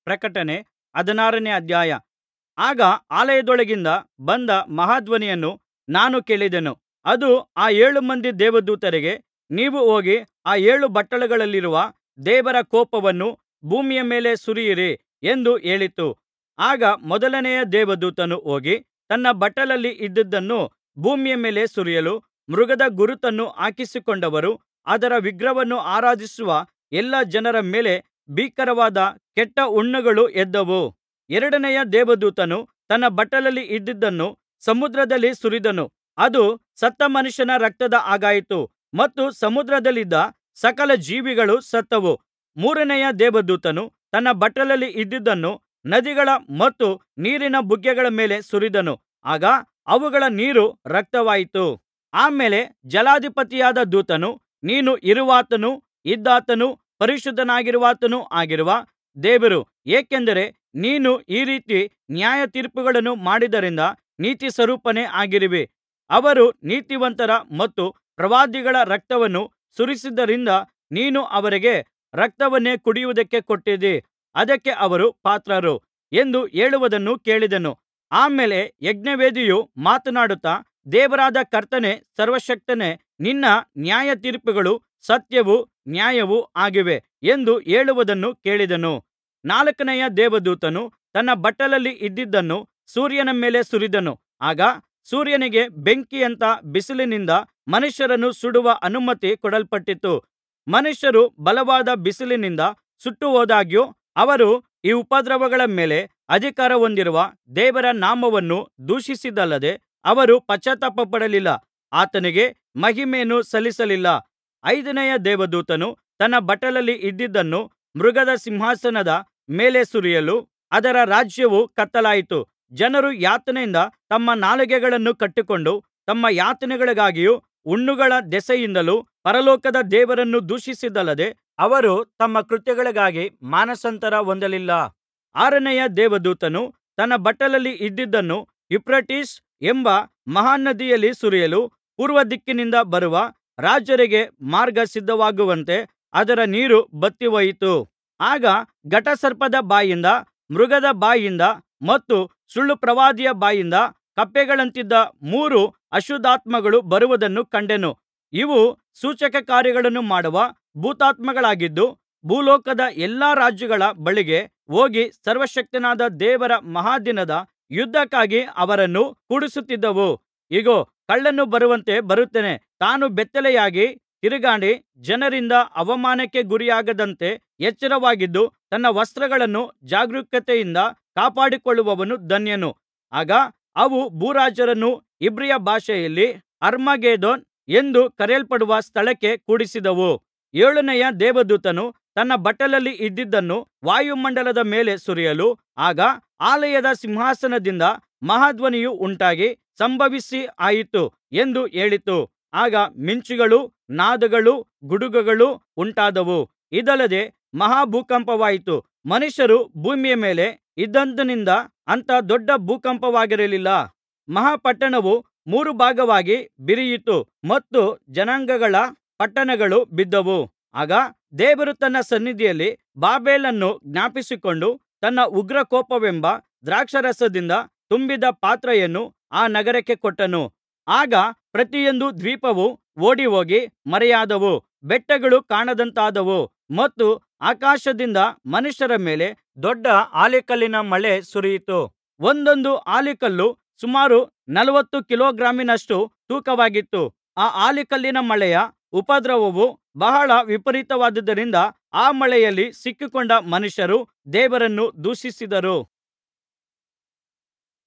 ಪ್ರಕಟಣೆ ಹದಿನಾರನೇ ಅಧ್ಯಾಯ ಆಗ ಆಲಯದೊಳಗಿಂದ ಬಂದ ಮಹಾಧ್ವನಿಯನ್ನು ನಾನು ಕೇಳಿದೆನು ಅದು ಆ ಏಳು ಮಂದಿ ದೇವದೂತರಿಗೆ ನೀವು ಹೋಗಿ ಆ ಏಳು ಬಟ್ಟಲುಗಳಲ್ಲಿರುವ ದೇವರ ಕೋಪವನ್ನು ಭೂಮಿಯ ಮೇಲೆ ಸುರಿಯಿರಿ ಎಂದು ಹೇಳಿತು ಆಗ ಮೊದಲನೆಯ ದೇವದೂತನು ಹೋಗಿ ತನ್ನ ಬಟ್ಟಲಲ್ಲಿ ಇದ್ದದ್ದನ್ನು ಭೂಮಿಯ ಮೇಲೆ ಸುರಿಯಲು ಮೃಗದ ಗುರುತನ್ನು ಹಾಕಿಸಿಕೊಂಡವರು ಅದರ ವಿಗ್ರಹವನ್ನು ಆರಾಧಿಸುವ ಎಲ್ಲಾ ಜನರ ಮೇಲೆ ಭೀಕರವಾದ ಕೆಟ್ಟ ಹುಣ್ಣುಗಳು ಎದ್ದವು ಎರಡನೆಯ ದೇವದೂತನು ತನ್ನ ಬಟ್ಟಲಲ್ಲಿ ಇದ್ದದ್ದನ್ನು ಸಮುದ್ರದಲ್ಲಿ ಸುರಿದನು ಅದು ಸತ್ತ ಮನುಷ್ಯನ ರಕ್ತದ ಹಾಗಾಯಿತು ಮತ್ತು ಸಮುದ್ರದಲ್ಲಿದ್ದ ಸಕಲ ಜೀವಿಗಳು ಸತ್ತವು ಮೂರನೆಯ ದೇವದೂತನು ತನ್ನ ಬಟ್ಟಲಲ್ಲಿ ಇದ್ದದ್ದನ್ನು ನದಿಗಳ ಮತ್ತು ನೀರಿನ ಬುಗ್ಗೆಗಳ ಮೇಲೆ ಸುರಿದನು ಆಗ ಅವುಗಳ ನೀರು ರಕ್ತವಾಯಿತು ಆ ಮೇಲೆ ಜಲಾಧಿಪತಿಯಾದ ದೂತನು ನೀನು ಇರುವಾತನೂ ಇದ್ದಾತನೂ ಪರಿಶುದ್ಧನಾಗಿರುವಾತನೂ ಆಗಿರುವ ದೇವರು ಏಕೆಂದರೆ ನೀನು ಈ ರೀತಿ ನ್ಯಾಯತೀರ್ಪುಗಳನ್ನು ಮಾಡಿದ್ದರಿಂದ ನೀತಿಸ್ವರೂಪನೇ ಆಗಿರುವಿ ಅವರು ನೀತಿವಂತರ ಮತ್ತು ಪ್ರವಾದಿಗಳ ರಕ್ತವನ್ನು ಸುರಿಸಿದ್ದರಿಂದ ನೀನು ಅವರಿಗೆ ರಕ್ತವನ್ನೇ ಕುಡಿಯುವುದಕ್ಕೆ ಕೊಟ್ಟಿದ್ದೀ ಅದಕ್ಕೆ ಅವರು ಪಾತ್ರರು ಎಂದು ಹೇಳುವುದನ್ನು ಕೇಳಿದೆನು ಆ ಮೇಲೆ ಯಜ್ಞವೇದಿಯು ಮಾತನಾಡುತ್ತಾ ದೇವರಾದ ಕರ್ತನೇ ಸರ್ವಶಕ್ತನೇ ನಿನ್ನ ನ್ಯಾಯತೀರ್ಪುಗಳು ಸತ್ಯವೂ ನ್ಯಾಯವೂ ಆಗಿವೆ ಎಂದು ಹೇಳುವುದನ್ನು ಕೇಳಿದೆನು ನಾಲ್ಕನೆಯ ದೇವದೂತನು ತನ್ನ ಬಟ್ಟಲಲ್ಲಿ ಇದ್ದದ್ದನ್ನು ಸೂರ್ಯನ ಮೇಲೆ ಸುರಿದನು ಆಗ ಸೂರ್ಯನಿಗೆ ಬೆಂಕಿಯಂಥ ಬಿಸಿಲಿನಿಂದ ಮನುಷ್ಯರನ್ನು ಸುಡುವ ಅನುಮತಿ ಕೊಡಲ್ಪಟ್ಟಿತು ಮನುಷ್ಯರು ಬಲವಾದ ಬಿಸಿಲಿನಿಂದ ಸುಟ್ಟುಹೋದಾಗ್ಯೂ ಅವರು ಈ ಉಪದ್ರವಗಳ ಮೇಲೆ ಅಧಿಕಾರ ಹೊಂದಿರುವ ದೇವರ ನಾಮವನ್ನು ದೂಷಿಸಿದಲ್ಲದೆ ಅವರು ಪಶ್ಚಾತ್ತಾಪಪಡಲಿಲ್ಲ ಆತನಿಗೆ ಮಹಿಮೆಯನ್ನು ಸಲ್ಲಿಸಲಿಲ್ಲ ಐದನೆಯ ದೇವದೂತನು ತನ್ನ ಬಟ್ಟಲಲ್ಲಿ ಇದ್ದದ್ದನ್ನು ಮೃಗದ ಸಿಂಹಾಸನದ ಮೇಲೆ ಸುರಿಯಲು ಅದರ ರಾಜ್ಯವು ಕತ್ತಲಾಯಿತು ಜನರು ಯಾತನೆಯಿಂದ ತಮ್ಮ ನಾಲಿಗೆಗಳನ್ನು ಕಟ್ಟಿಕೊಂಡು ತಮ್ಮ ಯಾತನೆಗಳಿಗಾಗಿಯೂ ಹುಣ್ಣುಗಳ ದೆಸೆಯಿಂದಲೂ ಪರಲೋಕದ ದೇವರನ್ನು ದೂಷಿಸಿದಲ್ಲದೆ ಅವರು ತಮ್ಮ ಕೃತ್ಯಗಳಿಗಾಗಿ ಮಾನಸಾಂತರ ಹೊಂದಲಿಲ್ಲ ಆರನೆಯ ದೇವದೂತನು ತನ್ನ ಬಟ್ಟಲಲ್ಲಿ ಇದ್ದದ್ದನ್ನು ಯೂಫ್ರೆಟಿಸ್ ಎಂಬ ಮಹಾನದಿಯಲ್ಲಿ ಸುರಿಯಲು ಪೂರ್ವದಿಕ್ಕಿನಿಂದ ಬರುವ ರಾಜರಿಗೆ ಮಾರ್ಗ ಸಿದ್ಧವಾಗುವಂತೆ ಅದರ ನೀರು ಬತ್ತಿಹೋಯಿತು ಆಗ ಘಟಸರ್ಪದ ಬಾಯಿಂದ ಮೃಗದ ಬಾಯಿಂದ ಮತ್ತು ಸುಳ್ಳುಪ್ರವಾದಿಯ ಬಾಯಿಂದ ಕಪ್ಪೆಗಳಂತಿದ್ದ ಮೂರು ಅಶುದ್ಧಾತ್ಮಗಳು ಬರುವುದನ್ನು ಕಂಡೆನು ಇವು ಸೂಚಕಕಾರ್ಯಗಳನ್ನು ಮಾಡುವ ಭೂತಾತ್ಮಗಳಾಗಿದ್ದು ಭೂಲೋಕದ ಎಲ್ಲಾ ರಾಜರುಗಳ ಬಳಿಗೆ ಹೋಗಿ ಸರ್ವಶಕ್ತನಾದ ದೇವರ ಮಹಾದಿನದ ಯುದ್ಧಕ್ಕಾಗಿ ಅವರನ್ನು ಕೂಡಿಸುತ್ತಿದ್ದವು ಇಗೋ ಕಳ್ಳನು ಬರುವಂತೆ ಬರುತ್ತೇನೆ ತಾನು ಬೆತ್ತಲೆಯಾಗಿ ತಿರುಗಾಡಿ ಜನರಿಂದ ಅವಮಾನಕ್ಕೆ ಗುರಿಯಾಗದಂತೆ ಎಚ್ಚರವಾಗಿದ್ದು ತನ್ನ ವಸ್ತ್ರಗಳನ್ನು ಜಾಗರೂಕತೆಯಿಂದ ಕಾಪಾಡಿಕೊಳ್ಳುವವನು ಧನ್ಯನು ಆಗ ಅವು ಭೂರಾಜರನ್ನು ಇಬ್ರಿಯ ಭಾಷೆಯಲ್ಲಿ ಅರ್ಮಗೆದ್ದೋನ್ ಎಂದು ಕರೆಯಲ್ಪಡುವ ಸ್ಥಳಕ್ಕೆ ಕೂಡಿಸಿದವು ಏಳನೆಯ ದೇವದೂತನು ತನ್ನ ಬಟ್ಟಲಲ್ಲಿ ಇದ್ದದ್ದನ್ನು ವಾಯುಮಂಡಲದ ಮೇಲೆ ಸುರಿಯಲು ಆಗ ಆಲಯದ ಸಿಂಹಾಸನದಿಂದ ಮಹಾಧ್ವನಿಯು ಉಂಟಾಗಿ ಸಂಭವಿಸಿ ಆಯಿತು ಎಂದು ಹೇಳಿತು ಆಗ ಮಿಂಚುಗಳೂ ನಾದಗಳೂ ಗುಡುಗುಗಳೂ ಉಂಟಾದವು ಇದಲ್ಲದೆ ಮಹಾ ಭೂಕಂಪವಾಯಿತು ಮನುಷ್ಯರು ಭೂಮಿಯ ಮೇಲೆ ಇದ್ದಂದಿನಿಂದ ಅಂಥ ದೊಡ್ಡ ಭೂಕಂಪವಾಗಿರಲಿಲ್ಲ ಮಹಾ ಪಟ್ಟಣವು ಮೂರು ಭಾಗವಾಗಿ ಬಿರಿಯಿತು ಮತ್ತು ಜನಾಂಗಗಳ ಪಟ್ಟಣಗಳು ಬಿದ್ದವು ಆಗ ದೇವರು ತನ್ನ ಸನ್ನಿಧಿಯಲ್ಲಿ ಬಾಬೆಲನ್ನು ಜ್ಞಾಪಿಸಿಕೊಂಡು ತನ್ನ ಉಗ್ರಕೋಪವೆಂಬ ದ್ರಾಕ್ಷಾರಸದಿಂದ ತುಂಬಿದ ಪಾತ್ರೆಯನ್ನು ಆ ನಗರಕ್ಕೆ ಕೊಟ್ಟನು ಆಗ ಪ್ರತಿಯೊಂದು ದ್ವೀಪವೂ ಓಡಿಹೋಗಿ ಮರೆಯಾದವು ಬೆಟ್ಟಗಳು ಕಾಣದಂತಾದವು ಮತ್ತು ಆಕಾಶದಿಂದ ಮನುಷ್ಯರ ಮೇಲೆ ದೊಡ್ಡ ಆಲಿಕಲ್ಲಿನ ಮಳೆ ಸುರಿಯಿತು ಒಂದೊಂದು ಆಲಿಕಲ್ಲು ಸುಮಾರು ನಲವತ್ತು ಕಿಲೋಗ್ರಾಮಿನಷ್ಟು ತೂಕವಾಗಿತ್ತು ಆ ಆಲಿಕಲ್ಲಿನ ಮಳೆಯ ಉಪದ್ರವವು ಬಹಳ ವಿಪರೀತವಾದುದರಿಂದ ಆ ಮಳೆಯಲ್ಲಿ ಸಿಕ್ಕಿಕೊಂಡ ಮನುಷ್ಯರು ದೇವರನ್ನು ದೂಷಿಸಿದರು